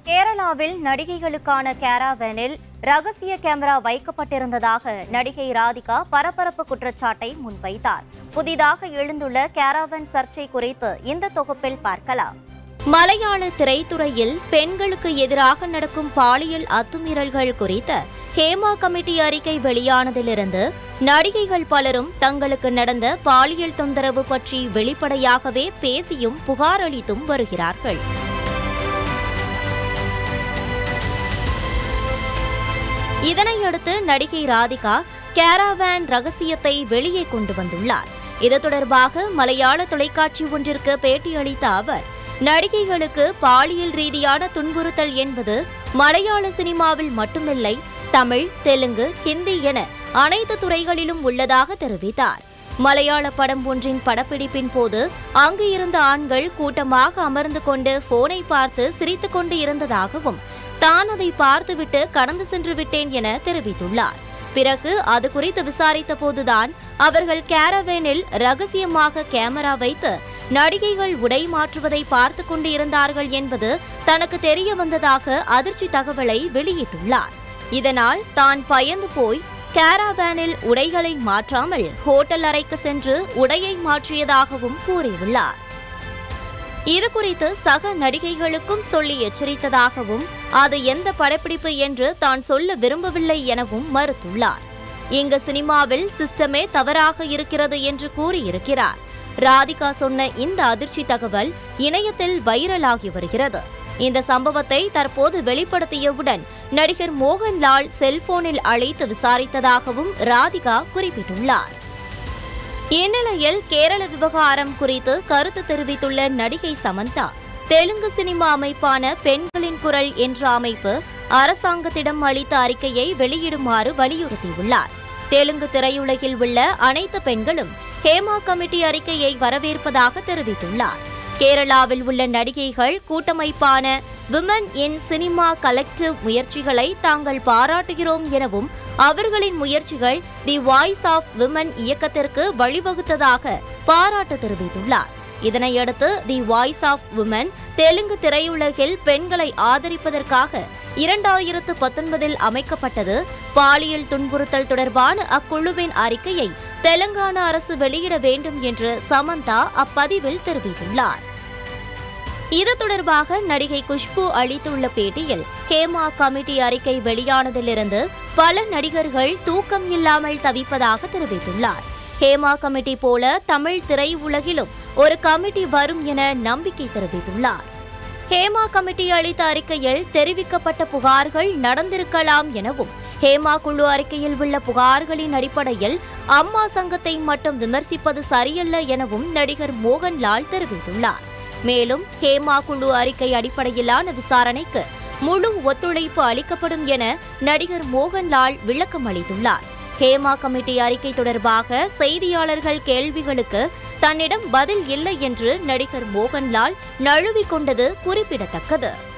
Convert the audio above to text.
கேரளாவில் நடிகைகளுக்கான கேராவேனில் ரகசிய கேமரா வைக்கப்பட்டிருந்ததாக நடிகை ராதிகா பரபரப்பு குற்றச்சாட்டை முன்வைத்தார் புதிதாக எழுந்துள்ள கேராவன் சர்ச்சை குறித்து இந்த தொகுப்பில் பார்க்கலாம் மலையாள திரைத்துறையில் பெண்களுக்கு எதிராக நடக்கும் பாலியல் அத்துமீறல்கள் குறித்த ஹேமா கமிட்டி அறிக்கை வெளியானதிலிருந்து நடிகைகள் பலரும் தங்களுக்கு நடந்த பாலியல் தொந்தரவு பற்றி வெளிப்படையாகவே பேசியும் புகார் அளித்தும் வருகிறார்கள் இதனையடுத்து நடிகை ராதிகா கேராவேன் ரகசியத்தை வெளியே கொண்டு வந்துள்ளார் இது தொடர்பாக மலையாள தொலைக்காட்சி ஒன்றிற்கு பேட்டியளித்த அவர் நடிகைகளுக்கு பாலியல் ரீதியான துன்புறுத்தல் என்பது மலையாள சினிமாவில் மட்டுமில்லை தமிழ் தெலுங்கு ஹிந்தி என அனைத்து துறைகளிலும் உள்ளதாக தெரிவித்தார் மலையாள படம் ஒன்றின் படப்பிடிப்பின் போது அங்கு இருந்த ஆண்கள் கூட்டமாக அமர்ந்து கொண்டு போனை பார்த்து சிரித்துக் கொண்டு இருந்ததாகவும் தான் அதை பார்த்துவிட்டு கடந்து சென்று விட்டேன் என தெரிவித்துள்ளார் பிறகு அது குறித்து விசாரித்த போதுதான் அவர்கள் கேரவேனில் ரகசியமாக கேமரா வைத்து நடிகைகள் உடை மாற்றுவதை பார்த்து கொண்டு இருந்தார்கள் என்பது தனக்கு தெரிய வந்ததாக அதிர்ச்சி தகவலை வெளியிட்டுள்ளார் இதனால் தான் பயந்து போய் கேராவேனில் உடைகளை மாற்றாமல் ஹோட்டல் அறைக்கு சென்று உடையை மாற்றியதாகவும் கூறியுள்ளார் இது குறித்து சக நடிகைகளுக்கும் சொல்லி எச்சரித்ததாகவும் அது எந்த படப்பிடிப்பு என்று தான் சொல்ல விரும்பவில்லை எனவும் மறுத்துள்ளார் இங்கு சினிமாவில் சிஸ்டமே தவறாக இருக்கிறது என்று கூறியிருக்கிறார் ராதிகா சொன்ன இந்த அதிர்ச்சி தகவல் இணையத்தில் வைரலாகி வருகிறது இந்த சம்பவத்தை தற்போது வெளிப்படுத்தியவுடன் நடிகர் மோகன்லால் செல்போனில் அழைத்து விசாரித்ததாகவும் ராதிகா குறிப்பிட்டுள்ளார் இந்நிலையில் கேரள விவகாரம் குறித்து கருத்து தெரிவித்துள்ள நடிகை சமந்தா தெலுங்கு சினிமா அமைப்பான பெண்களின் குரல் என்ற அமைப்பு அரசாங்கத்திடம் அளித்த அறிக்கையை வெளியிடுமாறு வலியுறுத்தியுள்ளார் தெலுங்கு திரையுலகில் உள்ள அனைத்து பெண்களும் ஹேமா கமிட்டி அறிக்கையை வரவேற்பதாக தெரிவித்துள்ளார் கேரளாவில் உள்ள நடிகைகள் கூட்டமைப்பான விமன் இன் சினிமா கலெக்டிவ் முயற்சிகளை தாங்கள் பாராட்டுகிறோம் எனவும் அவர்களின் முயற்சிகள் தி வாய்ஸ் ஆஃப் விமன் இயக்கத்திற்கு வழிவகுத்ததாக பாராட்டு தெரிவித்துள்ளார் இதனையடுத்து the voice of women Telugu திரையுலகில் பெண்களை ஆதரிப்பதற்காக இரண்டாயிரத்து பத்தொன்பதில் அமைக்கப்பட்டது பாலியல் துன்புறுத்தல் தொடர்பான அக்குழுவின் அறிக்கையை தெலங்கானா அரசு வெளியிட வேண்டும் என்று சமந்தா அப்பதிவில் தெரிவித்துள்ளார் இது தொடர்பாக நடிகை குஷ்பு அளித்துள்ள பேட்டியில் ஹேமா கமிட்டி அறிக்கை வெளியானதிலிருந்து பல நடிகர்கள் தூக்கம் இல்லாமல் தவிப்பதாக தெரிவித்துள்ளார் ஹேமா கமிட்டி போல தமிழ் திரையுலகிலும் ஒரு கமிட்டி வரும் என நம்பிக்கை தெரிவித்துள்ளார் ஹேமா கமிட்டி அளித்த அறிக்கையில் தெரிவிக்கப்பட்ட புகார்கள் நடந்திருக்கலாம் எனவும் ஹேமா குழு அறிக்கையில் உள்ள புகார்களின் அடிப்படையில் அம்மா சங்கத்தை மட்டும் விமர்சிப்பது சரியல்ல எனவும் நடிகர் மோகன்லால் தெரிவித்துள்ளார் மேலும் ஹேமா குழு அறிக்கை அடிப்படையிலான விசாரணைக்கு முழு ஒத்துழைப்பு அளிக்கப்படும் என நடிகர் மோகன்லால் விளக்கம் அளித்துள்ளார் ஹேமா கமிட்டி அறிக்கை தொடர்பாக செய்தியாளர்கள் கேள்விகளுக்கு தன்னிடம் பதில் இல்லை என்று நடிகர் மோகன்லால் நழுவிக் கொண்டது குறிப்பிடத்தக்கது